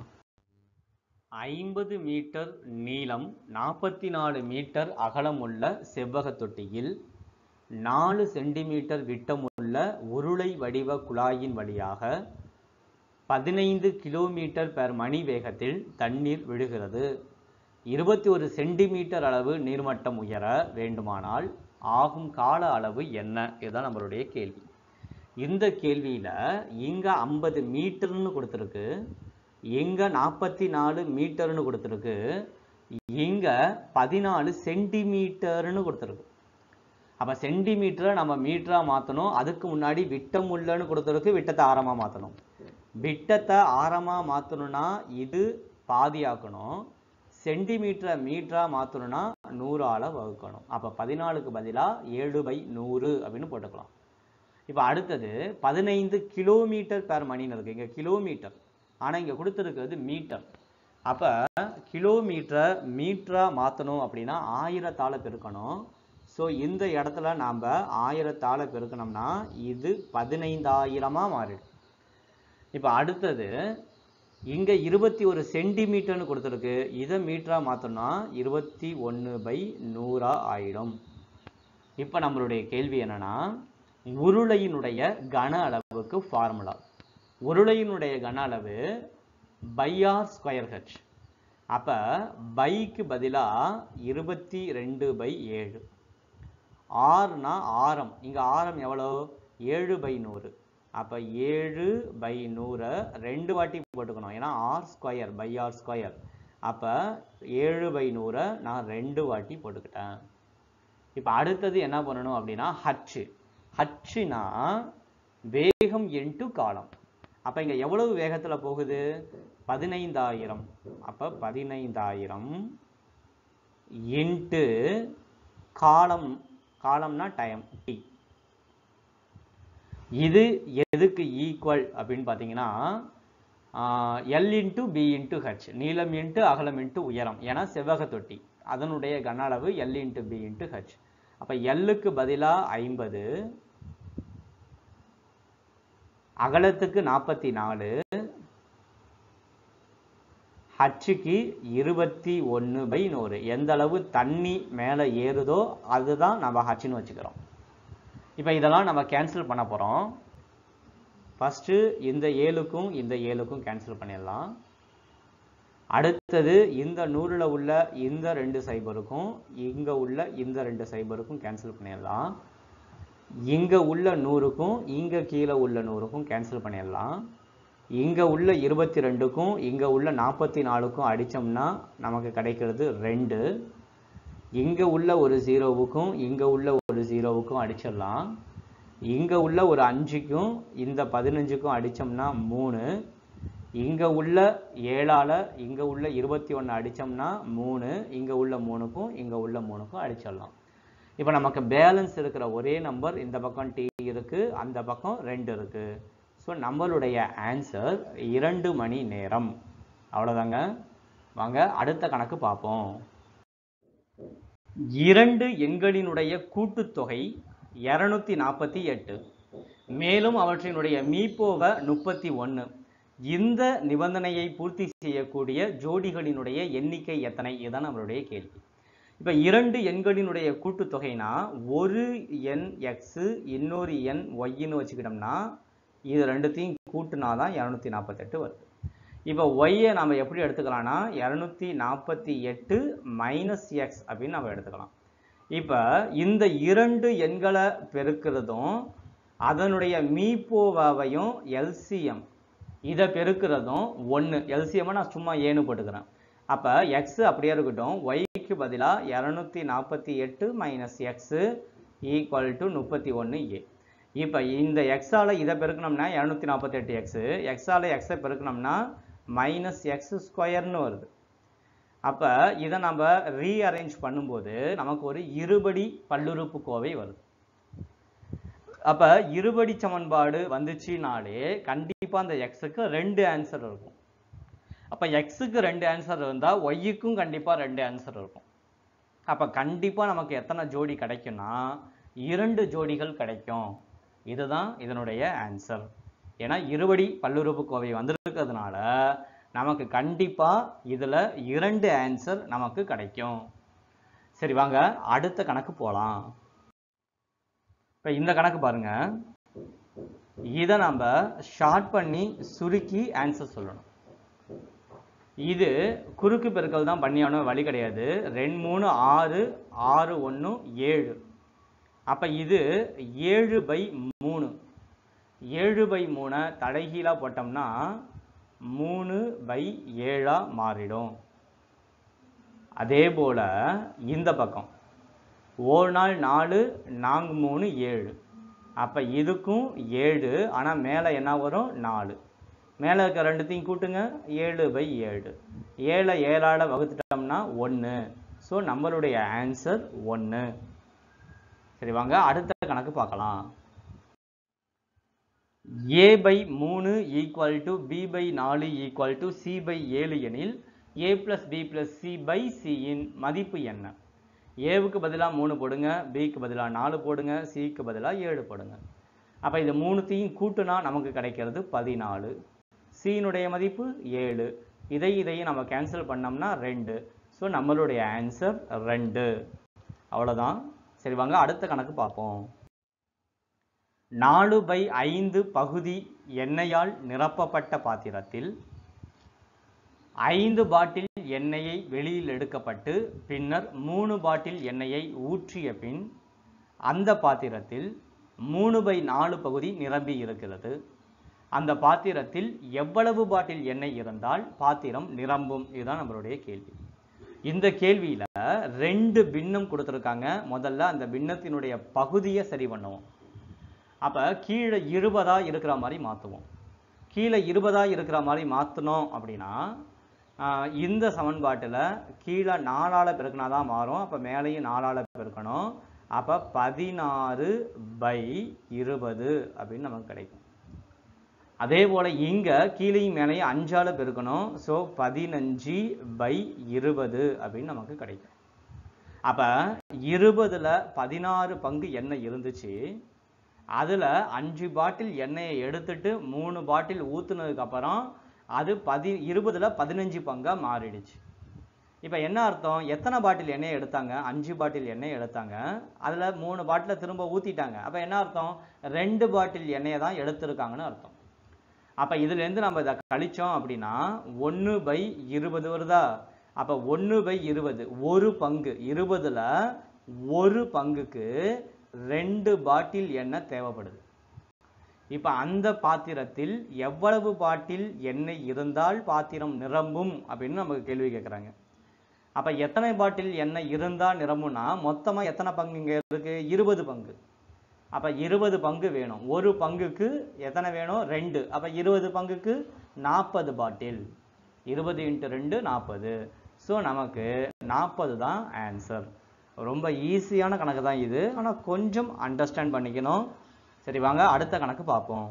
ஐம்பது மீட்டர் நீளம் நாற்பத்தி நாலு மீட்டர் அகலமுள்ள செவ்வக தொட்டியில் நாலு சென்டிமீட்டர் விட்டமுள்ள உருளை வடிவ குழாயின் வழியாக பதினைந்து கிலோமீட்டர் பெர் மணி வேகத்தில் தண்ணீர் விழுகிறது இருபத்தி ஒரு சென்டிமீட்டர் அளவு நீர்மட்டம் உயர வேண்டுமானால் ஆகும் கால அளவு என்ன இதுதான் நம்மளுடைய கேள்வி இந்த கேள்வியில இங்க ஐம்பது மீட்டர்னு கொடுத்துருக்கு இங்க நாற்பத்தி நாலு மீட்டர்னு கொடுத்துருக்கு இங்க பதினாலு சென்டிமீட்டர்னு கொடுத்துருக்கு அப்ப சென்டிமீட்டரை நம்ம மீட்டரா மாத்தணும் அதுக்கு முன்னாடி விட்டம் உள்ளன்னு கொடுத்துருக்கு விட்டத்தை ஆரமா மாத்தணும் விட்டத்தை ஆரமா மாத்தணும்னா இது பாதியாக்கணும் சென்டிமீட்டரை மீட்டரா மாத்தணும்னா நூறால வகுக்கணும் அப்ப பதினாலுக்கு பதிலா ஏழு பை நூறு அப்படின்னு போட்டுக்கலாம் இப்போ அடுத்தது பதினைந்து கிலோமீட்டர் பெர் மணின்னு இருக்கு இங்க கிலோமீட்டர் ஆனா இங்க கொடுத்துருக்கிறது மீட்டர் அப்ப கிலோமீட்டரை மீட்டரா மாத்தணும் அப்படின்னா ஆயிரத்தால பெருக்கணும் ஸோ இந்த இடத்துல நாம் ஆயிரத்தால பெருக்கணும்னா இது பதினைந்தாயிரமா மாறிடும் இப்போ அடுத்தது இங்க இருபத்தி ஒரு சென்டிமீட்டர்னு கொடுத்துருக்கு இதை மீட்டரா மாத்தோம்னா இருபத்தி ஒன்று பை நூறா ஆயிடும் இப்போ நம்மளுடைய கேள்வி என்னன்னா உருளையினுடைய கன அளவுக்கு ஃபார்முலா உருளையினுடைய கன அளவு பை ஆர் ஸ்கொயர் ஹெச் அப்ப பைக்கு பதிலா இருபத்தி ரெண்டு பை ஏழு ஆறுனா ஆரம் இங்க ஆரம் எவ்வளோ ஏழு பை நூறு அப்ப ஏழு பை நூறை ரெண்டு வாட்டி போட்டுக்கணும் ஏன்னா r square pi r square அப்ப ஏழு பை நூறை நான் ரெண்டு வாட்டி போட்டுக்கிட்டேன் இப்போ அடுத்தது என்ன பண்ணணும் அப்படின்னா ஹச்சு ஹச்சுனா வேகம் இன்ட்டு காலம் அப்ப இங்க எவ்வளவு வேகத்துல போகுது பதினைந்தாயிரம் அப்ப பதினைந்தாயிரம் இன்ட்டு காலம் காலம்னா டைம் டி இது எதுக்கு ஈக்குவல் அப்படின்னு பார்த்தீங்கன்னா L into B into H நீளம் இன்ட்டு அகலம் இன்ட்டு உயரம் ஏன்னா செவ்வக தொட்டி அதனுடைய கன அளவு L into B into H அப்போ எல்லுக்கு பதிலாக ஐம்பது அகலத்துக்கு நாற்பத்தி நாலு ஹச்சுக்கு இருபத்தி ஒன்று பை நூறு எந்த அளவு தண்ணி மேலே ஏறுதோ அதுதான் நம்ம ஹச்சுன்னு வச்சுக்கிறோம் இப்போ இதெல்லாம் நம்ம கேன்சல் பண்ண போகிறோம் ஃபஸ்ட்டு இந்த ஏழுக்கும் இந்த ஏழுக்கும் கேன்சல் பண்ணிடலாம் அடுத்தது இந்த நூறில் உள்ள இந்த ரெண்டு சைபருக்கும் இங்கே உள்ள இந்த ரெண்டு சைபருக்கும் கேன்சல் பண்ணிடலாம் இங்கே உள்ள நூறுக்கும் இங்கே கீழே உள்ள நூறுக்கும் கேன்சல் பண்ணிடலாம் இங்கே உள்ள இருபத்தி ரெண்டுக்கும் இங்கே உள்ள நாற்பத்தி நாலுக்கும் அடித்தோம்னா நமக்கு கிடைக்கிறது ரெண்டு இங்கே உள்ள ஒரு ஜீரோவுக்கும் இங்கே உள்ள ஒரு ஜீரோவுக்கும் அடிச்சிடலாம் இங்கே உள்ள ஒரு அஞ்சுக்கும் இந்த பதினஞ்சுக்கும் அடித்தோம்னா மூணு இங்கே உள்ள ஏழால் இங்கே உள்ள இருபத்தி ஒன்று அடித்தோம்னா மூணு இங்கே உள்ள மூணுக்கும் இங்கே உள்ள மூணுக்கும் அடிச்சிடலாம் இப்போ நமக்கு பேலன்ஸ் இருக்கிற ஒரே நம்பர் இந்த பக்கம் டி இருக்கு அந்த பக்கம் ரெண்டு இருக்கு ஸோ நம்மளுடைய ஆன்சர் இரண்டு மணி நேரம் அவ்வளோதாங்க வாங்க அடுத்த கணக்கு பார்ப்போம் இரண்டு எண்களினுடைய கூட்டுத்தொகை இருநூத்தி நாற்பத்தி எட்டு மேலும் அவற்றினுடைய மீப்போக முப்பத்தி ஒன்று இந்த நிபந்தனையை பூர்த்தி செய்யக்கூடிய ஜோடிகளினுடைய எண்ணிக்கை எத்தனை இதுதான் நம்மளுடைய கேள்வி இப்போ இரண்டு எண்களினுடைய கூட்டுத்தொகைனா ஒரு எண் எக்ஸு இன்னொரு எண் ஒய்ன்னு வச்சுக்கிட்டோம்னா இது ரெண்டுத்தையும் கூட்டுனா தான் இரநூத்தி நாற்பத்தெட்டு வருது இப்போ ஒய்யை நம்ம எப்படி எடுத்துக்கலாம்னா இரநூத்தி நாற்பத்தி எட்டு மைனஸ் எக்ஸ் அப்படின்னு நம்ம எடுத்துக்கலாம் இப்போ இந்த இரண்டு எண்களை பெருக்கிறதும் அதனுடைய மீப்போவாவையும் எல்சிஎம் இதை பெருக்கிறதும் ஒன்று எல்சிஎம்மை நான் சும்மா ஏன்னு போட்டுக்கிறேன் அப்போ எக்ஸ் அப்படியே இருக்கட்டும் ஒய்க்கு பதிலாக இரநூத்தி நாற்பத்தி எட்டு மைனஸ் எக்ஸு ஈக்குவல் டு முப்பத்தி ஒன்று ஏ இப்போ இந்த எக்ஸால் இதை பெருக்கணும்னா இரநூத்தி நாற்பத்தெட்டு எக்ஸு எக்ஸால் எக்ஸை பெருக்கணும்னா மைனஸ் எக்ஸ் ஸ்கொயர்னு வருது அப்ப இதை நம்ம ரீஅரேஞ்ச் பண்ணும்போது நமக்கு ஒரு இருபடி பல்லுறுப்புக்கோவை வருது அப்ப இருபடி சமன்பாடு வந்துச்சுனாலே கண்டிப்பா அந்த எக்ஸுக்கு ரெண்டு ஆன்சர் இருக்கும் அப்ப எக்ஸுக்கு ரெண்டு ஆன்சர் இருந்தா ஒய்யுக்கும் கண்டிப்பா ரெண்டு ஆன்சர் இருக்கும் அப்ப கண்டிப்பா நமக்கு எத்தனை ஜோடி கிடைக்கும்னா இரண்டு ஜோடிகள் கிடைக்கும் இதுதான் இதனுடைய ஆன்சர் ஏன்னா இருபடி பல்லுறுப்புக்கோவை வந்திருக்கிறதுனால நமக்கு கண்டிப்பா இதுல இரண்டு ஆன்சர் நமக்கு கிடைக்கும் சரி வாங்க அடுத்த கணக்கு போலாம் இப்ப இந்த கணக்கு பாருங்க இதை நம்ம ஷார்ட் பண்ணி சுருக்கி ஆன்சர் சொல்லணும் இது குறுக்கு பெருக்கல் தான் பண்ணியானோ வழி கிடையாது ரெண்டு மூணு ஆறு ஆறு ஒன்று ஏழு அப்ப இது ஏழு பை மூணு ஏழு பை மூணை தலைகீழா போட்டோம்னா மூணு பை ஏழா மாறிடும் அதே போல இந்த பக்கம் ஒரு நாள் நாலு நான்கு மூணு ஏழு அப்ப இதுக்கும் ஏழு ஆனா மேல என்ன வரும் நாலு மேல இருக்க ரெண்டுத்தையும் கூட்டுங்க ஏழு பை ஏழு ஏழை ஏழால வகுத்துட்டோம்னா ஒன்று ஸோ நம்மளுடைய ஆன்சர் ஒன்று சரி வாங்க அடுத்த கணக்கு பார்க்கலாம் ஏ பை மூணு ஈக்குவல் டு பி பை நாலு ஈக்குவல் டு சி பை ஏழு எனில் A plus B plus C by சியின் மதிப்பு என்ன ஏவுக்கு பதிலாக மூணு போடுங்க பிக்கு பதிலாக நாலு போடுங்க சிக்கு பதிலாக ஏழு போடுங்க அப்போ இது மூணுத்தையும் கூட்டுனா நமக்கு கிடைக்கிறது பதினாலு சியினுடைய மதிப்பு ஏழு இதை இதையும் நம்ம கேன்சல் பண்ணோம்னா ரெண்டு ஸோ நம்மளுடைய ஆன்சர் ரெண்டு அவ்வளோதான் சரி வாங்க அடுத்த கணக்கு பார்ப்போம் நாலு பை ஐந்து பகுதி எண்ணெயால் நிரப்பப்பட்ட பாத்திரத்தில் ஐந்து பாட்டில் எண்ணெயை வெளியில் எடுக்கப்பட்டு பின்னர் மூணு பாட்டில் எண்ணெயை ஊற்றிய பின் அந்த பாத்திரத்தில் மூணு பை நாலு பகுதி நிரம்பி இருக்கிறது அந்த பாத்திரத்தில் எவ்வளவு பாட்டில் எண்ணெய் இருந்தால் பாத்திரம் நிரம்பும் இதுதான் நம்மளுடைய கேள்வி இந்த கேள்வியில ரெண்டு பின்னம் கொடுத்துருக்காங்க முதல்ல அந்த பின்னத்தினுடைய பகுதியை சரி பண்ணுவோம் அப்ப கீழே இருபதா இருக்கிற மாதிரி மாத்துவோம் கீழே இருபதா இருக்கிற மாதிரி மாத்தணும் அப்படின்னா ஆஹ் இந்த சமன்பாட்டுல கீழே நாலால பெருக்கினா தான் மாறும் அப்ப மேலேயும் நாலால பெருக்கணும் அப்ப பதினாறு பை இருபது அப்படின்னு நமக்கு கிடைக்கும் அதே போல இங்க கீழையும் மேலேயும் அஞ்சால பெருக்கணும் ஸோ பதினஞ்சு பை இருபது அப்படின்னு நமக்கு கிடைக்கும் அப்ப இருபதுல பதினாறு பங்கு எண்ணெய் இருந்துச்சு அதுல அஞ்சு பாட்டில் எண்ணெயை எடுத்துட்டு மூணு பாட்டில் ஊத்துனதுக்கு அப்புறம் அது பதி இருபதுல பதினஞ்சு பங்கா மாறிடுச்சு இப்ப என்ன அர்த்தம் எத்தனை பாட்டில் எண்ணெய் எடுத்தாங்க அஞ்சு பாட்டில் எண்ணெய் எடுத்தாங்க அதுல மூணு பாட்டில திரும்ப ஊத்திட்டாங்க அப்ப என்ன அர்த்தம் ரெண்டு பாட்டில் எண்ணெயை தான் எடுத்திருக்காங்கன்னு அர்த்தம் அப்ப இதுல இருந்து நம்ம இதை கழிச்சோம் அப்படின்னா ஒன்னு பை இருபது வருதா அப்ப ஒன்னு பை இருபது ஒரு பங்கு இருபதுல ஒரு பங்குக்கு ரெண்டு பாட்டில் எண்ணெய் தேவைப்படுது இப்ப அந்த பாத்திரத்தில் எவ்வளவு பாட்டில் எண்ணெய் இருந்தால் பாத்திரம் நிரம்பும் அப்படின்னு நமக்கு கேள்வி கேட்குறாங்க அப்ப எத்தனை பாட்டில் எண்ணெய் இருந்தா நிரம்பும்னா மொத்தமா எத்தனை பங்கு இங்க இருக்கு இருபது பங்கு அப்ப இருபது பங்கு வேணும் ஒரு பங்குக்கு எத்தனை வேணும் ரெண்டு அப்ப இருபது பங்குக்கு நாற்பது பாட்டில் இருபது இன்ட்டு ரெண்டு நாற்பது ஸோ நமக்கு நாற்பது தான் ஆன்சர் ரொம்ப ஈஸியான கணக்கு தான் இது ஆனா கொஞ்சம் அண்டர்ஸ்டாண்ட் பண்ணிக்கணும் சரி வாங்க அடுத்த கணக்கு பார்ப்போம்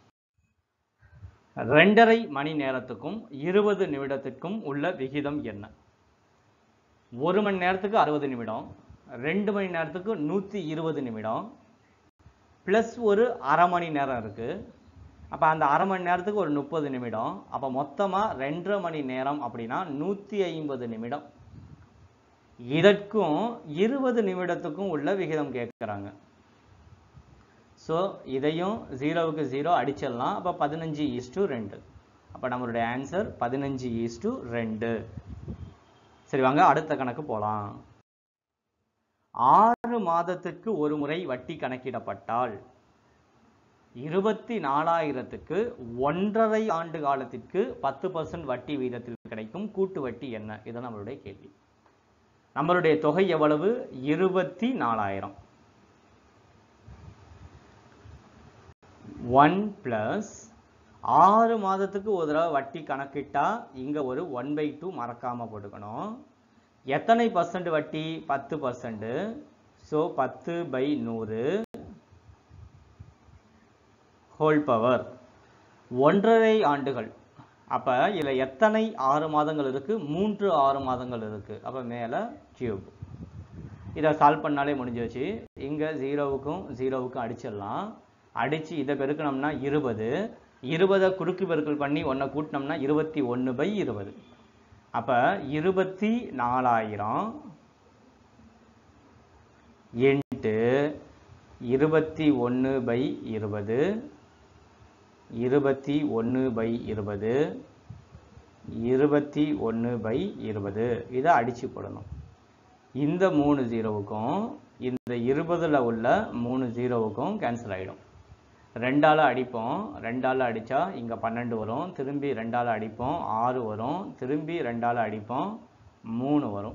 ரெண்டரை மணி நேரத்துக்கும் இருபது நிமிடத்துக்கும் உள்ள விகிதம் என்ன ஒரு மணி நேரத்துக்கு அறுபது நிமிடம் ரெண்டு மணி நேரத்துக்கு நூற்றி இருபது நிமிடம் ப்ளஸ் ஒரு அரை மணி நேரம் இருக்கு அப்போ அந்த அரை மணி நேரத்துக்கு ஒரு முப்பது நிமிடம் அப்போ மொத்தமாக ரெண்டரை மணி நேரம் அப்படின்னா நூற்றி ஐம்பது நிமிடம் இதற்கும் இருபது நிமிடத்துக்கும் உள்ள விகிதம் கேட்குறாங்க ஸோ இதையும் ஜீரோவுக்கு ஜீரோ அடிச்சிடலாம் அப்போ பதினஞ்சு ஈஸ்டு ரெண்டு அப்போ நம்மளுடைய ஆன்சர் பதினஞ்சு ஈஸ்டு ரெண்டு சரி வாங்க அடுத்த கணக்கு போகலாம் ஆறு மாதத்துக்கு ஒரு முறை வட்டி கணக்கிடப்பட்டால் இருபத்தி நாலாயிரத்துக்கு ஒன்றரை ஆண்டு காலத்திற்கு பத்து பர்சன்ட் வட்டி வீதத்தில் கிடைக்கும் கூட்டு வட்டி என்ன இதுதான் நம்மளுடைய கேள்வி நம்மளுடைய தொகை எவ்வளவு இருபத்தி நாலாயிரம் ஒன் பிளஸ் ஆறு மாதத்துக்கு ஒரு தடவை வட்டி கணக்கிட்டா இங்க ஒரு ஒன் பை டூ மறக்காம போட்டுக்கணும் எத்தனை பர்சன்ட் வட்டி பத்து பர்சன்ட் ஸோ பத்து பை நூறு ஹோல் பவர் ஒன்றரை ஆண்டுகள் அப்போ இதில் எத்தனை ஆறு மாதங்கள் இருக்கு மூன்று ஆறு மாதங்கள் இருக்கு அப்போ மேலே கியூப் இதை சால்வ் பண்ணாலே முடிஞ்சிருச்சு இங்கே ஜீரோவுக்கும் ஜீரோவுக்கும் அடிச்சிடலாம் அடித்து இதை பெருக்கணும்னா இருபது இருபதை குறுக்கு பெருக்கல் பண்ணி ஒன்றை கூட்டினோம்னா இருபத்தி ஒன்று பை இருபது அப்போ இருபத்தி நாலாயிரம் இன்ட்டு இருபத்தி ஒன்று பை இருபது இருபத்தி ஒன்று பை இருபது இருபத்தி ஒன்று பை இருபது இதை அடித்து போடணும் இந்த மூணு ஜீரோவுக்கும் இந்த இருபதில் உள்ள மூணு ஜீரோவுக்கும் கேன்சல் ஆகிடும் ரெண்டால் அடிப்போம் ரெண்டால் அடித்தா இங்கே பன்னெண்டு வரும் திரும்பி ரெண்டால் அடிப்போம் ஆறு வரும் திரும்பி ரெண்டால் அடிப்போம் மூணு வரும்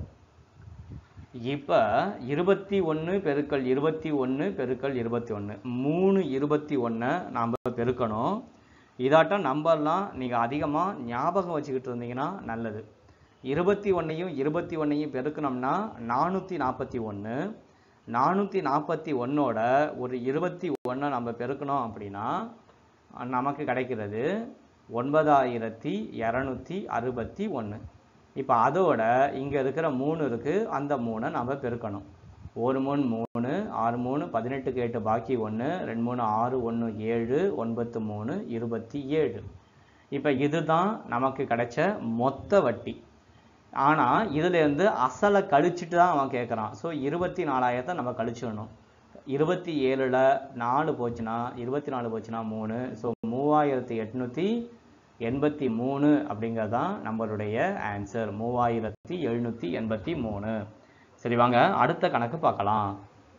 இப்போ இருபத்தி ஒன்று பெருக்கல் இருபத்தி ஒன்று பெருக்கல் இருபத்தி ஒன்று மூணு இருபத்தி ஒன்றை நாம் பெருக்கணும் இதாட்டம் நம்பர்லாம் நீங்கள் அதிகமாக ஞாபகம் வச்சுக்கிட்டு இருந்தீங்கன்னா நல்லது இருபத்தி ஒன்றையும் இருபத்தி ஒன்றையும் பெருக்கணும்னா நானூற்றி நாற்பத்தி ஒன்று நானூற்றி நாற்பத்தி ஒன்றோட ஒரு இருபத்தி ஒன்றை நம்ம பெருக்கணும் அப்படின்னா நமக்கு கிடைக்கிறது ஒன்பதாயிரத்தி இரநூத்தி அறுபத்தி ஒன்று இப்போ அதோட இங்கே இருக்கிற மூணு இருக்குது அந்த மூணை நம்ம பெருக்கணும் ஒரு மூணு மூணு ஆறு மூணு பதினெட்டுக்கு எட்டு பாக்கி ஒன்று ரெண்டு மூணு ஆறு ஒன்று ஏழு ஒன்பத்து மூணு இருபத்தி ஏழு இப்போ இதுதான் நமக்கு கிடைச்ச மொத்த வட்டி ஆனால் இதுலேருந்து அசலை கழிச்சிட்டு தான் அவன் கேட்குறான் ஸோ இருபத்தி நாலாயிரத்தை நம்ம கழிச்சிடணும் இருபத்தி ஏழில் நாலு போச்சுன்னா இருபத்தி நாலு போச்சுன்னா மூணு ஸோ மூவாயிரத்தி எட்நூற்றி எண்பத்தி மூணு அப்படிங்கிறது தான் நம்மளுடைய ஆன்சர் மூவாயிரத்தி எழுநூற்றி எண்பத்தி மூணு சரி வாங்க அடுத்த கணக்கு பார்க்கலாம்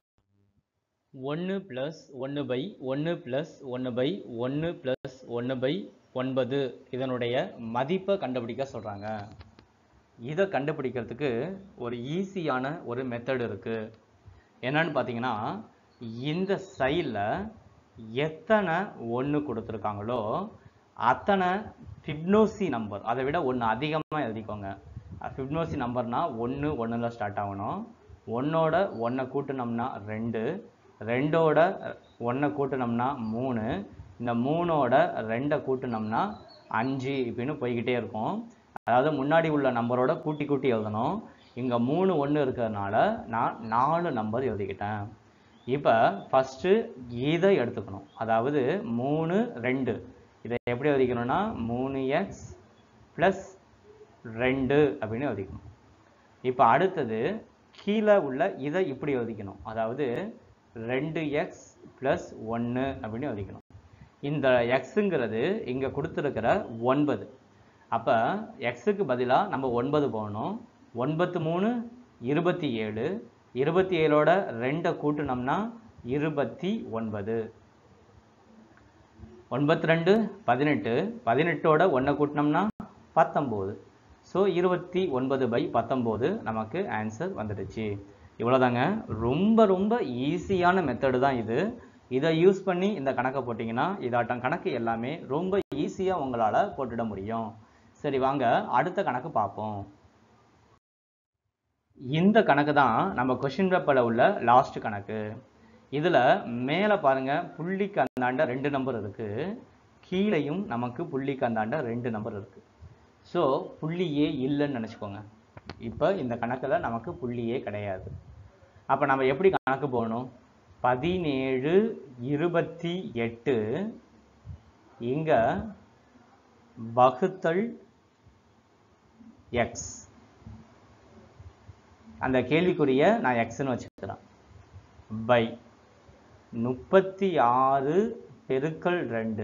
ஒன்று ப்ளஸ் ஒன்று பை ஒன்று ப்ளஸ் ஒன்று பை ஒன்று ப்ளஸ் ஒன்று பை ஒன்பது இதனுடைய மதிப்பை கண்டுபிடிக்க சொல்கிறாங்க இதை கண்டுபிடிக்கிறதுக்கு ஒரு ஈஸியான ஒரு மெத்தட் இருக்குது என்னன்னு பார்த்தீங்கன்னா இந்த சைடில் எத்தனை ஒன்று கொடுத்துருக்காங்களோ அத்தனை ஃபிப்னோசி நம்பர் அதை விட ஒன்று அதிகமாக எழுதிக்கோங்க ஃபிப்னோசி நம்பர்னா ஒன்று ஒன்றில் ஸ்டார்ட் ஆகணும் ஒன்னோட ஒன்றை கூட்டினோம்னா ரெண்டு ரெண்டோட ஒன்றை கூட்டினோம்னா மூணு இந்த மூணோட ரெண்டை கூட்டினோம்னா அஞ்சு இப்படின்னு போய்கிட்டே இருக்கும் அதாவது முன்னாடி உள்ள நம்பரோட கூட்டி கூட்டி எழுதணும் இங்கே மூணு ஒன்று இருக்கிறதுனால நான் நாலு நம்பர் எழுதிக்கிட்டேன் இப்போ ஃபஸ்ட்டு இதை எடுத்துக்கணும் அதாவது மூணு ரெண்டு இதை எப்படி எழுதிக்கணும்னா மூணு எக்ஸ் ப்ளஸ் ரெண்டு அப்படின்னு எழுதிக்கணும் இப்போ அடுத்தது கீழே உள்ள இதை இப்படி எழுதிக்கணும் அதாவது ரெண்டு எக்ஸ் ப்ளஸ் ஒன்று அப்படின்னு எழுதிக்கணும் இந்த எக்ஸுங்கிறது இங்கே கொடுத்துருக்கிற ஒன்பது அப்போ எக்ஸுக்கு பதிலாக நம்ம ஒன்பது போகணும் ஒன்பத்து மூணு இருபத்தி ஏழு இருபத்தி ஏழோட ரெண்டை கூட்டினோம்னா இருபத்தி ஒன்பது ஒன்பத்தி ரெண்டு பதினெட்டு பதினெட்டோட ஒன்றை கூட்டினோம்னா பத்தொம்போது ஸோ இருபத்தி ஒன்பது பை பத்தொம்போது நமக்கு ஆன்சர் வந்துடுச்சு இவ்வளோதாங்க ரொம்ப ரொம்ப ஈஸியான மெத்தடு தான் இது இதை யூஸ் பண்ணி இந்த கணக்கை போட்டிங்கன்னா இதாட்டம் கணக்கு எல்லாமே ரொம்ப ஈஸியாக உங்களால் போட்டுட முடியும் சரி வாங்க அடுத்த கணக்கு பார்ப்போம் இந்த கணக்கு தான் நம்ம கொஷின் பேப்பரில் உள்ள லாஸ்ட் கணக்கு இதில் மேலே பாருங்க புள்ளிக்கு அந்தாண்ட ரெண்டு நம்பர் இருக்குது கீழேயும் நமக்கு புள்ளிக்கு அந்தாண்ட ரெண்டு நம்பர் இருக்குது ஸோ புள்ளியே இல்லைன்னு நினச்சிக்கோங்க இப்போ இந்த கணக்கில் நமக்கு புள்ளியே கிடையாது அப்போ நம்ம எப்படி கணக்கு போகணும் பதினேழு இருபத்தி எட்டு இங்கே வகுத்தல் எக்ஸ் அந்த கேள்விக்குரிய நான் எக்ஸ்னு வச்சுக்கிறேன் பை முப்பத்தி ஆறு பெருக்கல் ரெண்டு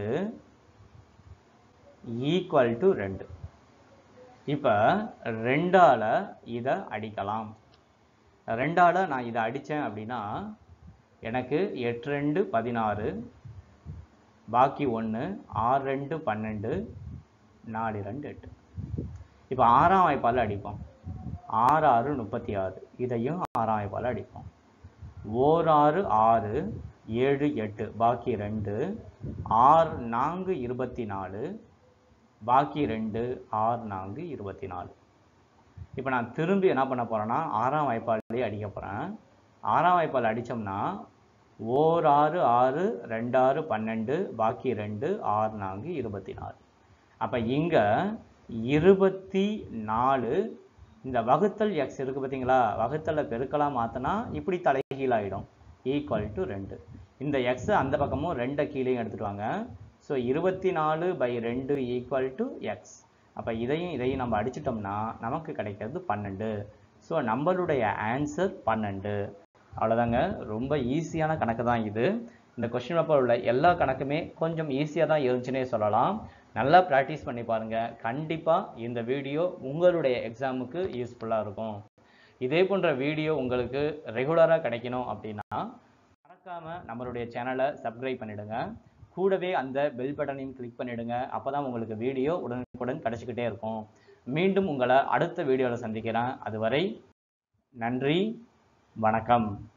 ஈக்குவல் டு ரெண்டு இப்போ ரெண்டால் இதை அடிக்கலாம் ரெண்டால் நான் இதை அடித்தேன் அப்படின்னா எனக்கு எட்டு ரெண்டு பதினாறு பாக்கி ஒன்று ஆறு ரெண்டு பன்னெண்டு நாலு ரெண்டு எட்டு இப்போ ஆறாம் வாய்ப்பால் அடிப்போம் ஆறு ஆறு முப்பத்தி ஆறு இதையும் ஆறாம் வாய்ப்பால் அடிப்போம் ஓர் ஆறு ஆறு ஏழு எட்டு பாக்கி ரெண்டு ஆறு நான்கு இருபத்தி நாலு பாக்கி ரெண்டு ஆறு நான்கு இருபத்தி நாலு இப்போ நான் திரும்பி என்ன பண்ண போகிறேன்னா ஆறாம் வாய்ப்பாலே அடிக்க போகிறேன் ஆறாம் வாய்ப்பால் அடித்தோம்னா ஓர் ஆறு ஆறு ரெண்டாறு பன்னெண்டு பாக்கி ரெண்டு ஆறு நான்கு இருபத்தி நாலு அப்போ இங்கே இருபத்தி நாலு இந்த வகுத்தல் எக்ஸ் இருக்குது பார்த்தீங்களா வகுத்தலை பெருக்கலாம் மாற்றினா இப்படி தலைகீழாயிடும் ஈக்குவல் டு ரெண்டு இந்த எக்ஸ் அந்த பக்கமும் ரெண்டை கீழேயும் எடுத்துட்டு வாங்க ஸோ இருபத்தி நாலு பை ரெண்டு ஈக்குவல் டு எக்ஸ் அப்போ இதையும் இதையும் நம்ம அடிச்சிட்டோம்னா நமக்கு கிடைக்கிறது பன்னெண்டு ஸோ நம்மளுடைய ஆன்சர் பன்னெண்டு அவ்வளோதாங்க ரொம்ப ஈஸியான கணக்கு தான் இது இந்த கொஸ்டின் பேப்பர் உள்ள எல்லா கணக்குமே கொஞ்சம் ஈஸியாக தான் இருந்துச்சுன்னே சொல்லலாம் நல்லா ப்ராக்டிஸ் பண்ணி பாருங்கள் கண்டிப்பாக இந்த வீடியோ உங்களுடைய எக்ஸாமுக்கு யூஸ்ஃபுல்லாக இருக்கும் இதே போன்ற வீடியோ உங்களுக்கு ரெகுலராக கிடைக்கணும் அப்படின்னா மறக்காமல் நம்மளுடைய சேனலை சப்ஸ்கிரைப் பண்ணிடுங்க கூடவே அந்த பெல் பட்டனையும் கிளிக் பண்ணிடுங்க அப்போ தான் உங்களுக்கு வீடியோ உடனுக்குடன் கிடச்சிக்கிட்டே இருக்கும் மீண்டும் உங்களை அடுத்த வீடியோவில் சந்திக்கிறேன் அதுவரை நன்றி வணக்கம்